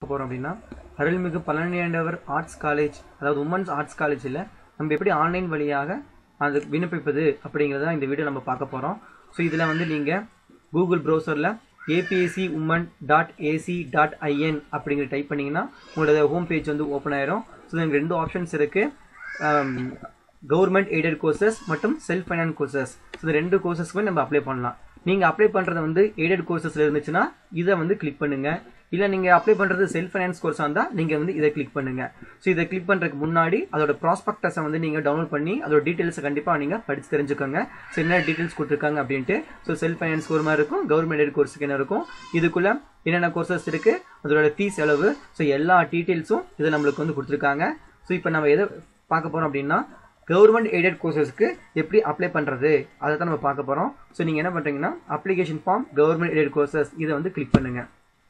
போகிறோம் அப்படின்னா Arulmigu Palaniandavar arts college அதாவது உமன்ஸ் ஆர்ட்ஸ் காலேஜில் நம்ம எப்படி ஆன்லைன் வழியாக அது விண்ணப்பிப்பது அப்படிங்கிறத இந்த வீடியோ நம்ம பார்க்க போகிறோம் ஸோ இதில் வந்து நீங்கள் கூகுள் ப்ரௌசரில் APSC women dot AC dot IN அப்படிங்கிற டைப் பண்ணிங்கன்னா உங்களோட ஹோம் பேஜ் வந்து ஓப்பன் ஆயிரும் ஸோ எனக்கு ரெண்டு ஆப்ஷன்ஸ் இருக்குது கவர்மெண்ட் எய்டட் கோர்சஸ் மற்றும் செல்ஃப் ஃபைனான்ஸ் கோர்சஸ் இந்த ரெண்டு கோர்சஸ்க்குமே நம்ம அப்ளை பண்ணலாம் நீங்கள் அப்ளை பண்ணுறது வந்து எய்டட் கோர்சஸில் இருந்துச்சுன்னா இதை வந்து கிளிக் பண்ணுங்கள் இல்லை நீங்கள் அப்ளை பண்ணுறது செல்ஃப் ஃபைனான்ஸ் கோர்ஸாக இருந்தால் நீங்கள் வந்து இதை கிளிக் பண்ணுங்கள் ஸோ இதை கிளிக் பண்ணுறதுக்கு முன்னாடி அதோட ப்ராஸ்பெக்டஸை வந்து நீங்கள் டவுன்லோட் பண்ணி அதோட டீட்டெயில்ஸை கண்டிப்பாக நீங்கள் படித்து தெரிஞ்சுக்கோங்க ஸோ என்ன டீட்டெயில்ஸ் கொடுத்துருக்காங்க அப்படின்ட்டு ஸோ செல்ஃப் ஃபைனான்ஸ் ஒரு மாதிரி இருக்கும் கவர்மெண்ட் எய்டட் கோர்ஸுக்கு என்ன இருக்கும் இதுக்குள்ளே என்னென்ன கோர்சஸ் இருக்குது அதோட ஃபீஸ் எவ்வளவு ஸோ எல்லா டீட்டெயில்ஸும் இதை நம்மளுக்கு வந்து கொடுத்துருக்காங்க ஸோ இப்போ நம்ம எதை பார்க்க போகிறோம் அப்படின்னா கவர்மெண்ட் எய்டட் கோர்சஸ்க்கு எப்படி அப்ளை பண்ணுறது அதை தான் நம்ம பார்க்க போகிறோம் ஸோ நீங்கள் என்ன பண்ணுறீங்கன்னா application form government aided courses இதை வந்து கிளிக் பண்ணுங்கள்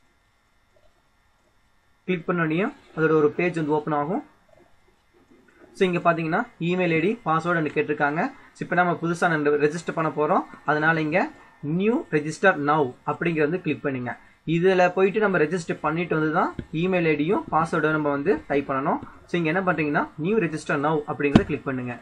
கிளிக் பண்ணோடனே அதோட ஒரு பேஜ் வந்து ஓப்பன் ஆகும் ஸோ இங்கே பார்த்தீங்கன்னா இமெயில் ஐடி பாஸ்வேர்டு கேட்டிருக்காங்க ஸோ இப்போ நம்ம புதுசாக நம்ம ரெஜிஸ்டர் பண்ண போகிறோம் அதனால் இங்கே நியூ ரெஜிஸ்டர் நவ் அப்படிங்கிறது வந்து கிளிக் பண்ணுங்க இதில் போயிட்டு நம்ம ரெஜிஸ்டர் பண்ணிட்டு வந்து தான் இமெயில் ஐடியும் பாஸ்வேர்டும் நம்ம வந்து டைப் பண்ணணும் ஸோ இங்கே என்ன பண்ணுறீங்கன்னா நியூ ரெஜிஸ்டர் நவ் அப்படிங்கிறத கிளிக் பண்ணுங்க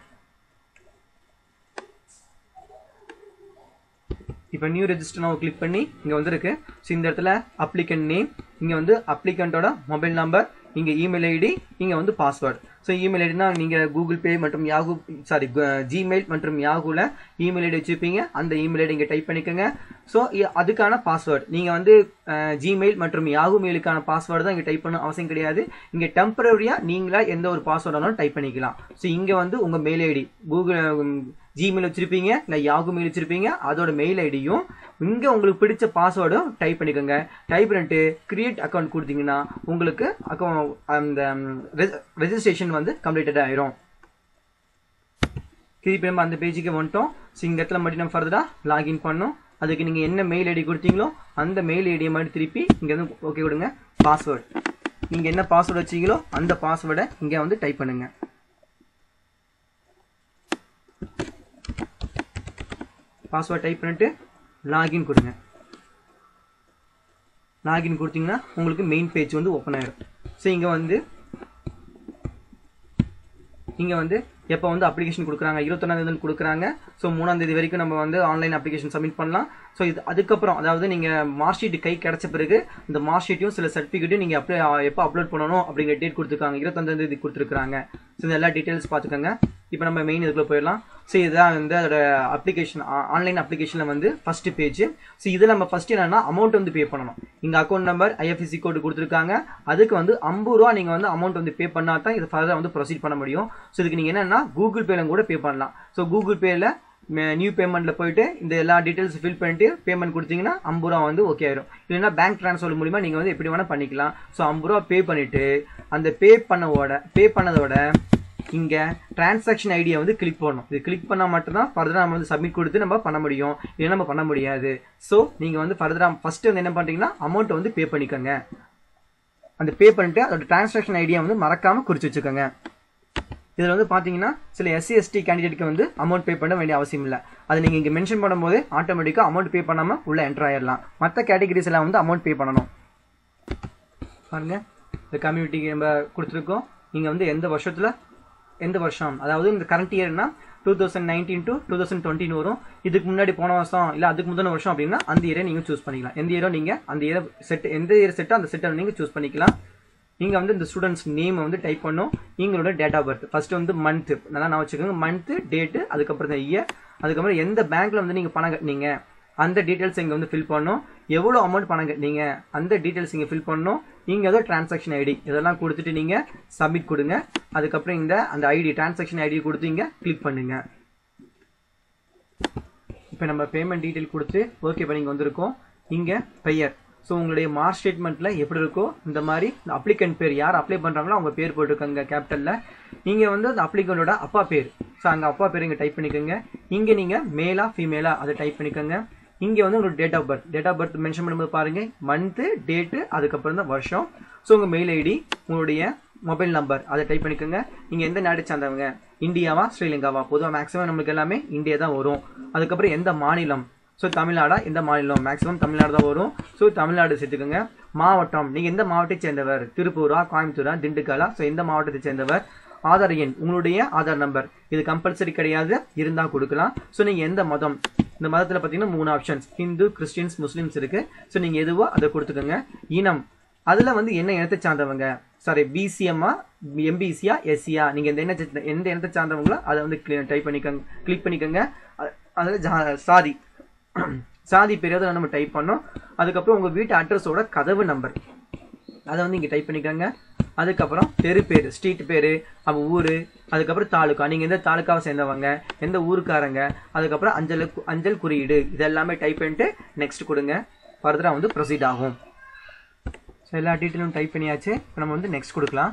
இப்போ நியூ ரெஜிஸ்டர் நவ் கிளிக் பண்ணி இங்கே வந்துருக்கு ஸோ இந்த இடத்துல அப்ளிகண்ட் நேம் இங்கே வந்து அப்ளிகண்ட்டோட மொபைல் நம்பர் இங்கே இமெயில் ஐடி இங்கே வந்து பாஸ்வேர்டு ஸோ இமெயில் ஐடினா நீங்கள் கூகுள் பே மற்றும் யாகு சாரி ஜிமெயில் மற்றும் யாகுல இமெயில் ஐடி வச்சுருப்பீங்க அந்த இமெயில் ஐடி இங்கே டைப் பண்ணிக்கோங்க ஸோ அதுக்கான பாஸ்வேர்டு நீங்கள் வந்து ஜிமெயில் மற்றும் யாகு மெயிலுக்கான பாஸ்வேர்டு தான் இங்கே டைப் பண்ண அவசியம் கிடையாது இங்கே டெம்பரரியாக நீங்களா எந்த ஒரு பாஸ்வேர்டாலும் டைப் பண்ணிக்கலாம் ஸோ இங்கே வந்து உங்கள் மெயில் ஐடி கூகுள் ஜிமெயில் வச்சிருப்பீங்க இல்லை யாகு மெயில் வச்சிருப்பீங்க அதோட மெயில் ஐடியும் இங்கே உங்களுக்கு பிடிச்ச பாஸ்வேர்டும் டைப் பண்ணிக்கோங்க டைப் பண்ணிட்டு கிரியேட் அக்கௌண்ட் கொடுத்தீங்கன்னா உங்களுக்கு அக்கௌண்ட் அந்த ரெஜிஸ்ட்ரேஷன் வந்து கம்ப்ளீட்டட் ஆயிரும் திருப்பி நம்ம அந்த பேஜுக்கு வந்துட்டோம் ஸோ இந்த இடத்துல மட்டும் நம்ம ஃபர்தராக லாகின் பண்ணோம் அதுக்கு நீங்கள் என்ன மெயில் ஐடி கொடுத்தீங்களோ அந்த மெயில் ஐடியை மாதிரி திருப்பி இங்கே வந்து ஓகே கொடுங்க பாஸ்வேர்டு நீங்கள் என்ன பாஸ்வேர்டு வச்சீங்களோ அந்த பாஸ்வேர்டை இங்கே வந்து டைப் பண்ணுங்கள் பாஸ்வேர்ட் டைப் பண்ணிட்டு லாகின் கொடுங்க லாகின் கொடுத்தீங்கன்னா உங்களுக்கு மெயின் பேஜ் வந்து ஓப்பன் ஆயிடும் ஸோ இங்கே வந்து இங்கே வந்து எப்போ வந்து அப்ளிகேஷன் கொடுக்குறாங்க இருபத்தொன்னாந்தேதி கொடுக்குறாங்க ஸோ மூணாந்தேதி வரைக்கும் நம்ம வந்து ஆன்லைன் அப்ளிகேஷன் சப்மிட் பண்ணலாம் ஸோ இது அதுக்கப்புறம் அதாவது நீங்கள் மார்க் ஷீட் கை கிடைச்ச பிறகு இந்த மார்க் ஷீட்டையும் சில சர்டிஃபிகேட்டும் நீங்கள் அப்ளை எப்போ அப்லோட் பண்ணணும் அப்படிங்கிற டேட் கொடுத்துருக்காங்க இருபத்தொந்தாந்தேதி கொடுத்துருக்காங்க ஸோ இந்த எல்லா டீட்டெயில்ஸ் பார்த்துக்கோங்க இப்போ நம்ம மெயின் இதுக்குள்ள போயிடலாம் ஸோ இதுதான் வந்து அதோட அப்ளிகேஷன் ஆன்லைன் அப்ளிகேஷனில் வந்து ஃபர்ஸ்ட் பேஜ் ஸோ இதில் நம்ம ஃபர்ஸ்ட் என்னன்னா அமௌண்ட் வந்து பே பண்ணணும் இங்கே அக்கௌண்ட் நம்பர் ஐஎஃப்எஸ்சி கோடு கொடுத்துருக்காங்க அதுக்கு வந்து ஐம்பது ரூபா நீங்கள் வந்து அமௌண்ட் வந்து பே பண்ணால் தான் இது ஃபர்தர் வந்து ப்ரொசீட் பண்ண முடியும் ஸோ இதுக்கு நீங்கள் என்னன்னா கூகுள் பேல கூட பே பண்ணலாம் ஸோ கூகுள் பேல நியூ பேமெண்ட்ல போயிட்டு இந்த எல்லா டீடைல்ஸ் ஃபில் பண்ணிட்டு பேமெண்ட் கொடுத்தீங்கன்னா ஐம்பது ரூபா வந்து ஓகே ஆயிரும் இல்லைன்னா பேங்க் ட்ரான்ஸ்ஃபர் மூலியமா நீங்க வந்து எப்படி வேணா பண்ணிக்கலாம் ஸோ ஐம்பது ரூபா பே பண்ணிட்டு அந்த பே பண்ணவோட பே பண்ணதோட இங்க டிரான்சாக்ஷன் ஐடியா வந்து கிளிக் பண்ணணும் இது கிளிக் பண்ணா மட்டும்தான் ஃபர்தரா நம்ம வந்து சப்மிட் கொடுத்து நம்ம பண்ண முடியும் இல்லை நம்ம பண்ண முடியாது ஸோ நீங்க வந்து ஃபர்தரா ஃபர்ஸ்ட் வந்து என்ன பண்றீங்கன்னா அமௌண்ட் வந்து பே பண்ணிக்கோங்க அந்த பே பண்ணிட்டு அதோட டிரான்சாக்ஷன் ஐடியா வந்து மறக்காம குறிச்சு வச்சுக்கோங்க இதில் வந்து பார்த்தீங்கன்னா சில எஸ்சி எஸ்டி கேண்டிடேட்க்கு வந்து அமௌண்ட் பே பண்ண வேண்டிய அவசியம் இல்லை அது நீங்கள் இங்கே மென்ஷன் பண்ணும்போது ஆட்டோமேட்டிக்காக அமௌண்ட் பே பண்ணாமல் உள்ள என்டர் ஆயிடலாம் மற்ற கேட்டகரிஸ் எல்லாம் வந்து அமௌண்ட் பே பண்ணணும் பாருங்க இந்த கம்யூனிட்டிக்கு நம்ம கொடுத்துருக்கோம் நீங்கள் வந்து எந்த வருஷத்தில் எந்த வருஷம் அதாவது இந்த கரண்ட் இயர்னா two thousand nineteen to two thousand டுவெண்ட்டின் வரும் இதுக்கு முன்னாடி போன வருஷம் இல்லை அதுக்கு முந்தின வருஷம் அப்படின்னா அந்த இயரை நீங்கள் சூஸ் பண்ணிக்கலாம் எந்த இயரோ நீங்கள் அந்த இயரை செட் எந்த இயர் செட்டோ அந்த செட்டை நீங்கள் சூஸ் பண்ணிக்கலாம் நீங்கள் வந்து இந்த ஸ்டூடெண்ட்ஸ் நேம் வந்து டைப் பண்ணும் நீங்களோட டேட் ஆஃப் பர்த் ஃபர்ஸ்ட் வந்து மந்த் நல்லா நான் வச்சுக்கோங்க மந்த் டேட்டு அதுக்கப்புறம் தான் இயர் அதுக்கப்புறம் எந்த பேங்க்ல வந்து நீங்கள் பணம் கட்டினீங்க அந்த டீட்டெயில்ஸ் இங்கே வந்து ஃபில் பண்ணணும் எவ்வளோ அமௌண்ட் பணம் கட்டினீங்க அந்த டீட்டெயில்ஸ் இங்கே ஃபில் பண்ணணும் இங்கே ஏதோ டிரான்சாக்ஷன் ஐடி இதெல்லாம் கொடுத்துட்டு நீங்கள் சப்மிட் கொடுங்க அதுக்கப்புறம் இந்த அந்த ஐடி டிரான்சாக்ஷன் ஐடி கொடுத்து இங்கே கிளிக் பண்ணுங்க இப்போ நம்ம பேமெண்ட் டீட்டெயில் கொடுத்து ஓகே பண்ணி இங்கே வந்திருக்கோம் இங்கே பெயர் ஸோ உங்களுடைய மார்க் ஸ்டேட்மெண்ட்டில் எப்படி இருக்கோ இந்த மாதிரி இந்த அப்ளிகண்ட் பேர் யார் அப்ளை பண்ணுறாங்களோ அவங்க பேர் போட்டிருக்காங்க கேபிட்டலில் நீங்கள் வந்து அந்த அப்ளிகண்டோட அப்பா பேர் ஸோ அங்கே அப்பா பேர் இங்கே டைப் பண்ணிக்கோங்க இங்கே நீங்கள் மேலா ஃபீமேலா அதை டைப் பண்ணிக்கோங்க இங்கே வந்து உங்களுக்கு date of birth date of birth mention பண்ணும்போது பாருங்க மந்த்து டேட்டு அதுக்கப்புறம் தான் வருஷம் ஸோ உங்கள் மெயில் ஐடி உங்களுடைய மொபைல் நம்பர் அதை டைப் பண்ணிக்கோங்க நீங்கள் எந்த நாடு சார்ந்தவங்க இந்தியாவா ஸ்ரீலங்காவா பொதுவாக மேக்ஸிமம் நமக்கு எல்லாமே இந்தியா தான் வரும் அதுக்கப்புறம் எந்த மாநிலம் ஸோ தமிழ்நாடா எந்த மாநிலம் மேக்ஸிமம் தமிழ்நாடு தான் வரும் ஸோ தமிழ்நாடு சேர்த்துக்கோங்க மாவட்டம் நீங்கள் எந்த மாவட்டத்தை சேர்ந்தவர் திருப்பூரா கோயம்புத்தூரா திண்டுக்கலா ஸோ எந்த மாவட்டத்தை சேர்ந்தவர் ஆதார் எண் உங்களுடைய ஆதார் நம்பர் இது கம்பல்சரி கிடையாது இருந்தால் கொடுக்கலாம் ஸோ நீங்கள் எந்த மதம் இந்த மதத்தில் பார்த்தீங்கன்னா மூணு ஆப்ஷன்ஸ் ஹிந்து கிறிஸ்டின்ஸ் முஸ்லீம்ஸ் இருக்கு ஸோ நீங்கள் எதுவோ அதை கொடுத்துக்கோங்க இனம் அதில் வந்து என்ன இனத்தை சார்ந்தவங்க சாரி பிசிஎம்மா எம்பிசியா எஸ்சியா நீங்கள் எந்த இனத்தை எந்த இனத்தை சார்ந்தவங்களோ அதை வந்து டைப் பண்ணிக்கோங்க கிளிக் பண்ணிக்கோங்க அ- அதில் ஜா- சாதி சாதி பேர் அதை நம்ம டைப் பண்ணோம் அதுக்கப்புறம் உங்கள் வீட்டு அட்ரஸோட கதவு நம்பர் அதை வந்து இங்கே டைப் பண்ணிக்கோங்க அதுக்கப்புறம் தெரு பேர் ஸ்ட்ரீட் பேர் அப்போ ஊர் அதுக்கப்புறம் தாலுக்கா நீங்கள் எந்த தாலுக்காவை சேர்ந்தவங்க எந்த ஊருக்காரங்க அதுக்கப்புறம் அஞ்சல் கு- அஞ்சல் குறியீடு இதெல்லாமே டைப் பண்ணிட்டு நெக்ஸ்ட் கொடுங்க ஃபர்தராக வந்து ப்ரொசீட் ஆகும் ஸோ எல்லா டீட்டெயிலும் டைப் பண்ணியாச்சு இப்போ நம்ம வந்து நெக்ஸ்ட் கொடுக்கலாம்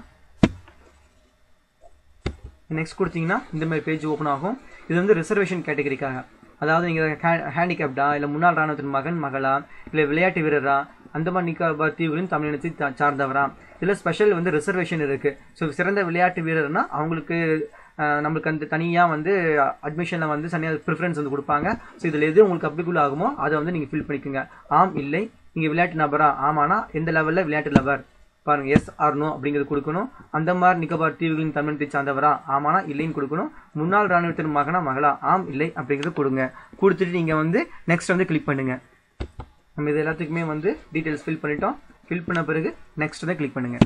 நெக்ஸ்ட் கொடுத்தீங்கன்னா இந்த மாதிரி பேஜ் ஓப்பன் ஆகும் இது வந்து ரிசர்வேஷன் கேட்டகரிக்காக அதாவது நீங்கள் ஹேண்டிகேப்டா இல்லை முன்னாள் ராணுவத்தின் மகன் மகளா இல்லை விளையாட்டு வீரரா அந்தமான் நிக்கோபார் தீவுகளின் தமிழினத்தை சா- சார்ந்தவரா இதில் ஸ்பெஷல் வந்து ரிசர்வேஷன் இருக்குது ஸோ சிறந்த விளையாட்டு வீரர்னா அவங்களுக்கு அஹ், நம்மளுக்கு அந்த தனியாக வந்து அட்மிஷனில் வந்து தனியாக ப்ரிஃபரன்ஸ் வந்து கொடுப்பாங்க ஸோ இதில் எது உங்களுக்கு அப்ளிகுள் ஆகுமோ அதை வந்து நீங்கள் ஃபில் பண்ணிக்கோங்க ஆம் இல்லை நீங்கள் விளையாட்டு நபரா ஆமானா எந்த லெவலில் விளையாட்டு லவர் பாருங்க எஸ் ஆர் நோ அப்படிங்கிறது கொடுக்கணும் அந்த மாதிரி நிக்கோபார் தீவுகளின் தமிழத்தை சார்ந்தவரா ஆமானா இல்லைன்னு கொடுக்கணும் முன்னாள் ராணுவத்தின் மகனா மகளா ஆம் இல்லை அப்படிங்கிறது கொடுங்க கொடுத்துட்டு நீங்கள் வந்து நெக்ஸ்ட் வந்து கிளிக் பண்ணுங்க நம்ம இது எல்லாத்துக்குமே வந்து டீட்டெயில்ஸ் ஃபில் பண்ணிட்டோம் ஃபில் பண்ண பிறகு நெக்ஸ்ட் வந்து கிளிக் பண்ணுங்க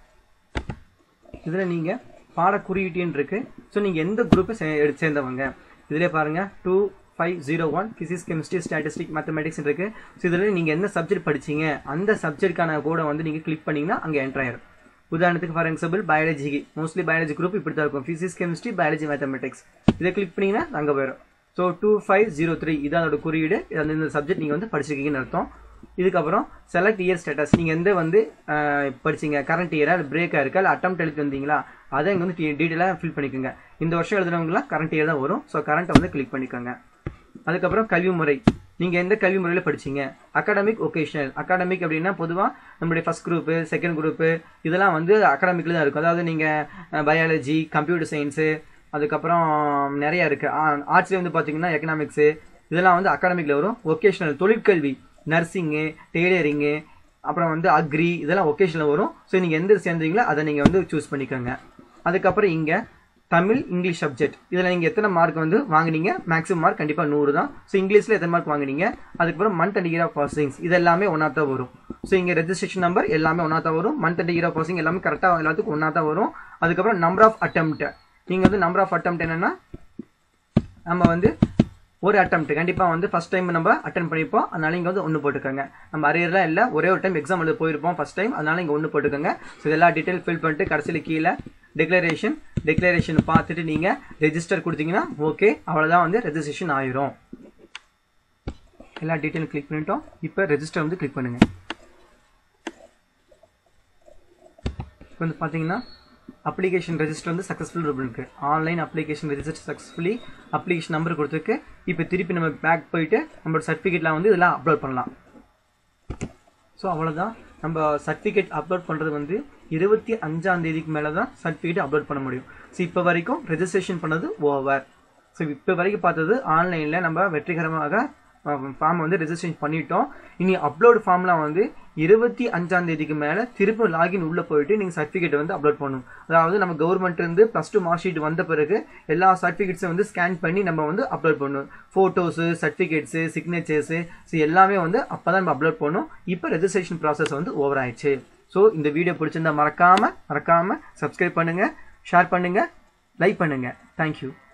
இதில் நீங்கள் பாட குறியீட்டின்னு இருக்கு ஸோ நீங்கள் எந்த குரூப்பை சே எடுத்து சேர்ந்தவங்க இதிலே பாருங்க two five zero one physics chemistry statistic mathematics இருக்கு ஸோ இதில் நீங்கள் என்ன சப்ஜெக்ட் படிச்சீங்க அந்த சப்ஜெக்ட்கான கோடை வந்து நீங்கள் கிளிக் பண்ணீங்கன்னா அங்கே என்ட்ரு ஆயிரும் உதாரணத்துக்கு for example biology mostly biology group இப்படி தான் இருக்கும் ஃபிசிக்ஸ் கெமிஸ்ட்ரி பயாலஜி மேத்தமெட்டிக்ஸ் இதை கிளிக் பண்ணீங்கன்னா அங்கே போயிடும் so two five zero three இதான் அதோட குறியீடு இது அந்த இந்த சப்ஜெக்ட் நீங்கள் வந்து படிச்சிருக்கீங்கன்னு அர்த்தம் இதுக்கப்புறம் செலக்ட் இயர் ஸ்டேட்டஸ் நீங்கள் எந்த வந்து அஹ், படிச்சீங்க கரண்ட் இயரா இல்லை பிரேக்காக இருக்கா இல்லை அட்டம் எழுதி வந்தீங்களா அதை இங்கே வந்து டீட்டெயிலாக ஃபில் பண்ணிக்கோங்க இந்த வருஷம் எழுதுனவங்களாம் கரண்ட் இயர் தான் வரும் ஸோ கரண்ட்டை வந்து கிளிக் பண்ணிக்கோங்க அதுக்கப்புறம் கல்வி முறை நீங்கள் எந்த கல்வி முறையில் படிச்சீங்க அகாடமிக் ஒகேஷனல் அகாடமிக் அப்படின்னா பொதுவாக நம்மளுடைய ஃபர்ஸ்ட் குரூப்பு செகண்ட் குரூப்பு இதெல்லாம் வந்து அகாடமிக்கில் தான் இருக்கும் அதாவது நீங்கள் பயாலஜி கம்ப்யூட்டர் சயின்ஸு அதுக்கப்புறம் நிறைய இருக்குது ஆர்ட்ஸ்லேயே வந்து பார்த்தீங்கன்னா எக்கனாமிக்ஸு இதெல்லாம் வந்து அகாடமிக்கில் வரும் ஒகேஷனல் தொழிற்கல்வி நர்சிங்கு டெய்லரிங்கு அப்புறம் வந்து அக்ரி இதெல்லாம் ஒகேஷனில் வரும் ஸோ நீங்கள் எந்த சேர்ந்தீங்களோ அதை நீங்கள் வந்து சூஸ் பண்ணிக்கோங்க அதுக்கப்புறம் இங்கே தமிழ் இங்கிலீஷ் சப்ஜெக்ட் இதில் நீங்கள் எத்தனை மார்க் வந்து வாங்குனீங்க மேக்ஸிமம் மார்க் கண்டிப்பாக நூறு தான் ஸோ இங்கிலீஷில் எத்தனை மார்க் வாங்குனீங்க அதுக்கப்புறம் month and year of passings இது எல்லாமே ஒன்றா தான் வரும் ஸோ இங்கே ரெஜிஸ்ட்ரேஷன் நம்பர் எல்லாமே ஒன்றா தான் வரும் month and year of passing எல்லாமே கரெக்டாக எல்லாத்துக்கும் ஒன்றா தான் வரும் அதுக்கப்புறம் நம்பர் ஆஃப் அட்டம்ப்ட் நீங்கள் வந்து நம்பர் ஆஃப் அட்டம்ப்ட் என்னென்னா நம்ம வந்து ஒரு அட்டம்ப்ட் கண்டிப்பாக வந்து ஃபர்ஸ்ட் டைம் நம்ம அட்டன் பண்ணிப்போம் அதனால இங்கே வந்து ஒன்று போட்டுக்கோங்க நம்ம அரியர்லாம் இல்லை ஒரே ஒரு டைம் எக்ஸாம் எழுத போயிருப்போம் ஃபர்ஸ்ட் டைம் அதனால இங்கே ஒன்று போட்டுக்கோங்க ஸோ எல்லா டீட்டெயில் ஃபில் பண்ணிட்டு கடைசியில் கீழே டிக்ளரேஷன் டிக்ளரேஷன் பார்த்துட்டு நீங்கள் ரெஜிஸ்டர் கொடுத்தீங்கன்னா ஓகே அவ்வளோதான் வந்து ரெஜிஸ்ட்ரேஷன் ஆயிரும் எல்லா டீட்டெயிலும் கிளிக் பண்ணிட்டோம் இப்போ ரெஜிஸ்டர் வந்து கிளிக் பண்ணுங்க இப்போ வந்து பார்த்தீங்கன்னா அப்ளிகேஷன் ரெஜிஸ்டர் வந்து சக்ஸஸ்ஃபுல் இருக்கு online application register successfully application number கொடுத்துருக்கு இப்போ திருப்பி நம்ம பேக் போயிட்டு நம்மளோட சர்டிஃபிகேட்லாம் வந்து இதெல்லாம் அப்லோட் பண்ணலாம் ஸோ அவ்வளோதான் நம்ம சர்டிஃபிகேட் அப்லோட் பண்ணுறது வந்து இருபத்தி அஞ்சாம் தேதிக்கு மேலே தான் சர்டிஃபிகேட் அப்லோட் பண்ண முடியும் ஸோ இப்போ வரைக்கும் ரெஜிஸ்ட்ரேஷன் பண்ணது ஓவர் ஸோ இப்போ வரைக்கும் பார்த்தது ஆன்லைனில் நம்ம வெற்றிகரமாக ஃபார்ம் வந்து ரெஜிஸ்ட்ரேஷன் பண்ணிட்டோம் இனி அப்லோட் ஃபார்ம்லாம் வந்து இருபத்தி அஞ்சாம் தேதிக்கு மேலே திரும்ப லாகின் உள்ளே போயிட்டு நீங்கள் சர்டிஃபிகேட் வந்து அப்லோட் பண்ணணும் அதாவது நம்ம கவர்மெண்ட் இருந்து ப்ளஸ் டூ மார்க் ஷீட் வந்த பிறகு எல்லா சர்டிஃபிகேட்ஸும் வந்து ஸ்கேன் பண்ணி நம்ம வந்து அப்லோட் பண்ணணும் ஃபோட்டோஸு சர்டிஃபிகேட்ஸு சிக்னேச்சர்ஸு ஸோ எல்லாமே வந்து அப்போ தான் நம்ம அப்லோட் பண்ணணும் இப்போ ரெஜிஸ்ட்ரேஷன் ப்ராசஸ் வந்து ஓவர் ஆயிடுச்சு ஸோ இந்த வீடியோ பிடிச்சிருந்தா மறக்காம மறக்காம சப்ஸ்கிரைப் பண்ணுங்க ஷேர் பண்ணுங்க லைக் பண்ணுங்க தேங்க்யூ